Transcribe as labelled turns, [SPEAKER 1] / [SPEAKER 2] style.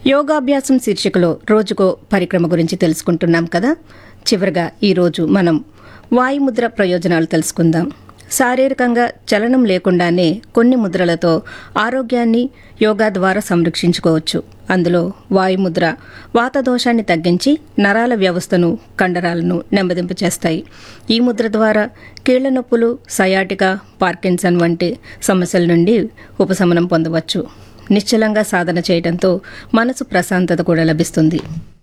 [SPEAKER 1] యోగాభ్యాసం శీర్షికలో రోజుకో పరిక్రమ గురించి తెలుసుకుంటున్నాం కదా చివరగా ఈరోజు మనం వాయుముద్ర ప్రయోజనాలు తెలుసుకుందాం శారీరకంగా చలనం లేకుండానే కొన్ని ముద్రలతో ఆరోగ్యాన్ని యోగా ద్వారా సంరక్షించుకోవచ్చు అందులో వాయుముద్ర వాతదోషాన్ని తగ్గించి నరాల వ్యవస్థను కండరాలను నెమ్మదింపచేస్తాయి ఈ ముద్ర ద్వారా కీళ్ల నొప్పులు సయాటికా పార్కిన్సన్ వంటి సమస్యల నుండి ఉపశమనం పొందవచ్చు నిశ్చలంగా సాధన చేయడంతో మనసు ప్రశాంతత కూడా లభిస్తుంది